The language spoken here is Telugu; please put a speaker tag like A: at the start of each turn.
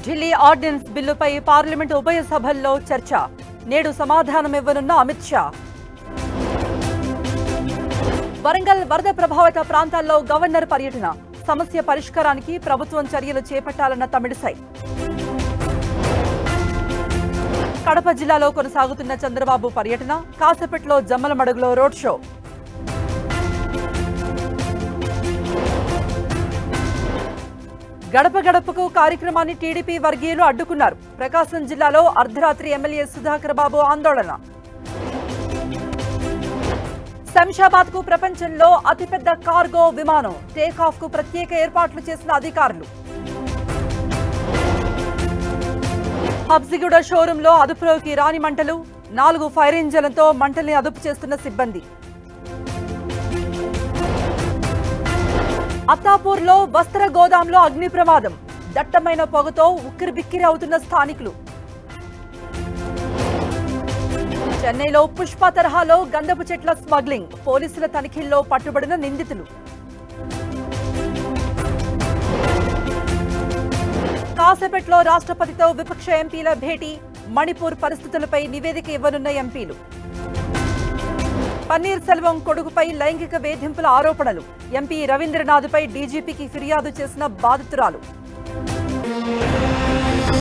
A: ఢిల్లీ ఆర్డినెన్స్ బిల్లుపై పార్లమెంట్ ఉభయ సభల్లో చర్చ నేడు సమాధానమివ్వనున్న అమిత్ షా వరంగల్ వరద ప్రభావిత ప్రాంతాల్లో గవర్నర్ పర్యటన సమస్య పరిష్కారానికి ప్రభుత్వం చర్యలు చేపట్టాలన్న తమిళిసై కడప జిల్లాలో కొనసాగుతున్న చంద్రబాబు పర్యటన కాసేపట్లో జమ్మలమడుగులో రోడ్ షో గడప గడపకు కార్యక్రమాన్ని టీడీపీ వర్గీయులు అడ్డుకున్నారు ప్రకాశం జిల్లాలో అర్ధరాత్రి ఎమ్మెల్యే సుధాకర్ బాబు ఆందోళన శంషాబాద్ కు ప్రపంచంలో అతిపెద్ద కార్గో విమానం టేకాఫ్ కు ప్రత్యేక ఏర్పాట్లు చేసిన అధికారులు హబ్సిగూడ షోరూంలో అదుపులోకి రాని మంటలు నాలుగు ఫైర్ ఇంజన్లతో మంటల్ని అదుపు చేస్తున్న సిబ్బంది అత్తాపూర్లో వస్త్ర గోదాంలో అగ్ని ప్రమాదం దట్టమైన పొగతో ఉక్కిరిబిక్కిరి అవుతున్న స్థానికులు చెన్నైలో పుష్ప తరహాలో గంధపు చెట్ల స్మగ్లింగ్ పోలీసుల తనిఖీల్లో పట్టుబడిన నిందితులు కాసేపట్లో రాష్ట్రపతితో విపక్ష ఎంపీల భేటీ మణిపూర్ పరిస్థితులపై నివేదిక ఇవ్వనున్న ఎంపీలు పన్నీర్ సెల్వం కొడుకుపై లైంగిక వేధింపుల ఆరోపణలు ఎంపీ రవీంద్రనాథ్పై డీజీపీకి ఫిర్యాదు చేసిన బాధితురాలు